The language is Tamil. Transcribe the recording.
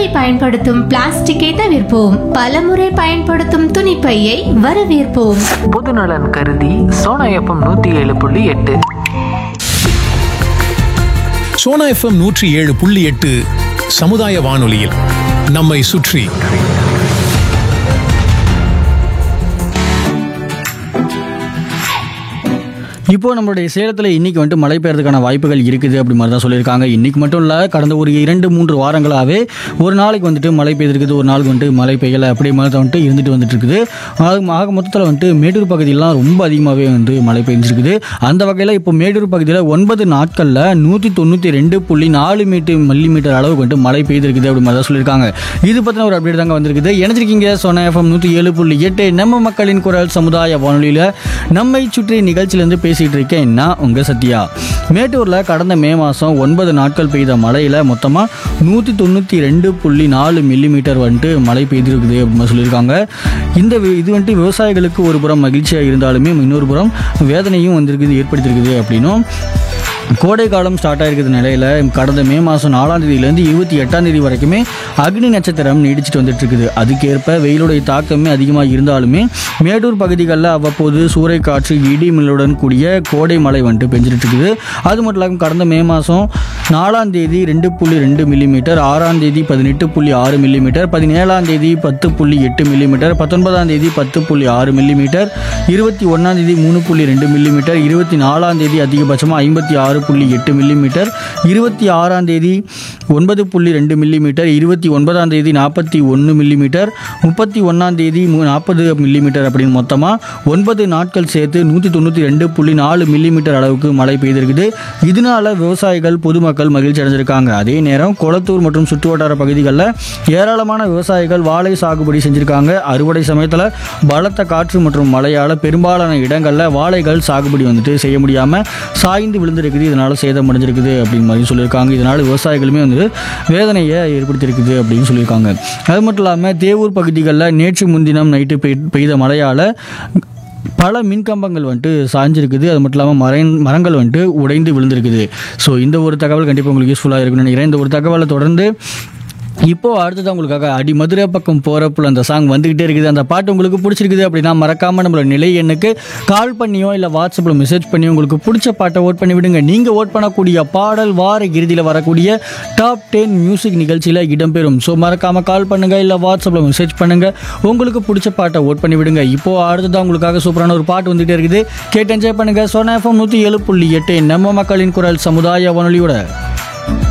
தடவை பயன்படுத்தும் பிளாஸ்டிக்கை தவிர்ப்போம் பலமுறை பயன்படுத்தும் துணிப்பையை வரவேற்போம் பொதுநலன் கருதி சோனா எஃப்எம் நூற்றி ஏழு புள்ளி எட்டு சோனா எஃப்எம் நூற்றி ஏழு புள்ளி எட்டு சமுதாய வானொலியில் நம்மை சுற்றி இப்போ நம்மளுடைய சேலத்தில் இன்னைக்கு வந்துட்டு மழை பெய்யறதுக்கான வாய்ப்புகள் இருக்குது அப்படி மாதிரி தான் சொல்லியிருக்காங்க இன்னைக்கு மட்டும் இல்லை கடந்த ஒரு இரண்டு மூன்று வாரங்களாகவே ஒரு நாளைக்கு வந்துட்டு மழை பெய்திருக்குது ஒரு நாளுக்கு வந்துட்டு மழை பெய்யலை அப்படி மாதிரி தான் வந்துட்டு இருந்துட்டு வந்துட்டு இருக்குது ஆக ஆக மொத்தத்தில் வந்துட்டு மேட்டூர் பகுதியெல்லாம் ரொம்ப அதிகமாகவே வந்து மழை பெய்ஞ்சிருக்குது அந்த வகையில் இப்போ மேட்டூர் பகுதியில் ஒன்பது நாட்களில் நூற்றி தொண்ணூற்றி ரெண்டு புள்ளி நாலு மீட்டர் மில்லி மீட்டர் அளவுக்கு வந்துட்டு மழை பெய்திருக்குது அப்படி மாதிரி தான் சொல்லியிருக்காங்க இது பற்றின ஒரு அப்டேட் தாங்க வந்திருக்குது இணைஞ்சிருக்கீங்க சொன்ன எஃப்எம் நூற்றி ஏழு புள்ளி எட்டு நம்ம மக்களின் குரல் சமுதாய வானொலியில் நம்மை சுற்றி நிகழ்ச்சியிலேருந்து பேசிகிட்டு இருக்கேன் நான் உங்கள் சத்யா மேட்டூரில் கடந்த மே மாதம் ஒன்பது நாட்கள் பெய்த மழையில் மொத்தமாக நூற்றி தொண்ணூற்றி ரெண்டு புள்ளி நாலு மில்லிமீட்டர் வந்துட்டு மழை பெய்திருக்குது அப்படின்னு சொல்லியிருக்காங்க இந்த வி- இது வந்துட்டு விவசாயிகளுக்கு ஒரு புறம் மகிழ்ச்சியாக இருந்தாலுமே இன்னொரு புறம் வேதனையும் வந்திருக்குது ஏற்படுத்தியிருக்குது அப்படின்னும் கோடை காலம் ஸ்டார்ட் ஆயிருக்கிற நிலையில் கடந்த மே மாதம் நாலாம் தேதியிலேருந்து இருபத்தி எட்டாம் தேதி வரைக்குமே அக்னி நட்சத்திரம் நீடிச்சிட்டு வந்துட்டு இருக்குது அதுக்கேற்ப வெயிலுடைய தாக்கமே அதிகமாக இருந்தாலுமே மேட்டூர் பகுதிகளில் அவ்வப்போது சூறைக்காற்று இடி மில்லுடன் கூடிய கோடை மழை வந்துட்டு பெஞ்சிட்டு இருக்குது அது மட்டும் இல்லாமல் கடந்த மே மாதம் நாலாம் தேதி ரெண்டு புள்ளி ரெண்டு மில்லிமீட்டர் ஆறாம் தேதி பதினெட்டு புள்ளி ஆறு மில்லிமீட்டர் பதினேழாம் தேதி பத்து புள்ளி எட்டு மில்லிமீட்டர் பத்தொன்பதாம் தேதி பத்து புள்ளி ஆறு மில்லிமீட்டர் இருபத்தி ஒன்றாம் தேதி மூணு புள்ளி ரெண்டு மில்லிமீட்டர் இருபத்தி நாலாம் தேதி அதிகபட்சமாக ஐம்பத்தி ஆறு புள்ளி எட்டு மில்லிமீட்டர் இருபத்தி ஆறாம் தேதி ஒன்பது புள்ளி ரெண்டு மில்லிமீட்டர் இருபத்தி ஒன்பதாம் தேதி நாற்பத்தி ஒன்று மில்லிமீட்டர் முப்பத்தி ஒன்றாம் தேதி நாற்பது மில்லிமீட்டர் அப்படின்னு மொத்தமாக ஒன்பது நாட்கள் சேர்த்து நூற்றி தொண்ணூற்றி ரெண்டு புள்ளி நாலு மில்லிமீட்டர் அளவுக்கு மழை பெய்திருக்குது இதனால விவசாயிகள் பொதுமக்கள் மகிழ்ச்சி அடைஞ்சிருக்காங்க அதே நேரம் கொளத்தூர் மற்றும் சுற்றுவட்டார பகுதிகளில் ஏராளமான விவசாயிகள் வாழை சாகுபடி செஞ்சுருக்காங்க அறுவடை சமயத்தில் பலத்த காற்று மற்றும் மழையால் பெரும்பாலான இடங்களில் வாழைகள் சாகுபடி வந்துட்டு செய்ய முடியாமல் சாய்ந்து விழுந்திருக்குது இதனால் சேதம் அடைஞ்சிருக்குது அப்படின்னு மாதிரி சொல்லியிருக்காங்க இதனால் விவசாயிகளுமே வந்து வேதனையை ஏற்படுத்தியிருக்குது அப்படின்னு சொல்லியிருக்காங்க அது மட்டும் இல்லாமல் தேவூர் பகுதிகளில் நேற்று முன்தினம் நைட்டு பெய் பெய்த மழையால் பல மின்கம்பங்கள் வந்துட்டு சாஞ்சிருக்குது அது மட்டும் இல்லாமல் மர மரங்கள் வந்துட்டு உடைந்து விழுந்திருக்குது ஸோ இந்த ஒரு தகவல் கண்டிப்பாக உங்களுக்கு யூஸ்ஃபுல்லாக இருக்கும்னு நினைக்கிறேன் இந்த ஒரு தகவலை தொடர்ந்து இப்போ அடுத்தது உங்களுக்காக அடி மதுரை பக்கம் போகிறப்புல அந்த சாங் வந்துகிட்டே இருக்குது அந்த பாட்டு உங்களுக்கு பிடிச்சிருக்குது அப்படின்னா மறக்காம நம்மளோட நிலை எண்ணுக்கு கால் பண்ணியோ இல்லை வாட்ஸ்அப்பில் மெசேஜ் பண்ணியோ உங்களுக்கு பிடிச்ச பாட்டை ஓட் பண்ணி விடுங்க நீங்கள் ஓட் பண்ணக்கூடிய பாடல் வார இறுதியில் வரக்கூடிய டாப் டென் மியூசிக் நிகழ்ச்சியில் இடம்பெறும் ஸோ மறக்காம கால் பண்ணுங்க இல்லை வாட்ஸ்அப்பில் மெசேஜ் பண்ணுங்க உங்களுக்கு பிடிச்ச பாட்டை ஓட் பண்ணி விடுங்க இப்போ அடுத்ததான் உங்களுக்காக சூப்பரான ஒரு பாட்டு வந்துகிட்டே இருக்குது கேட்டு என்ஜாய் பண்ணுங்க சோனா எஃப்எம் நூற்றி ஏழு புள்ளி எட்டு நம்ம மக்களின் குரல் சமுதாய வானொலியோட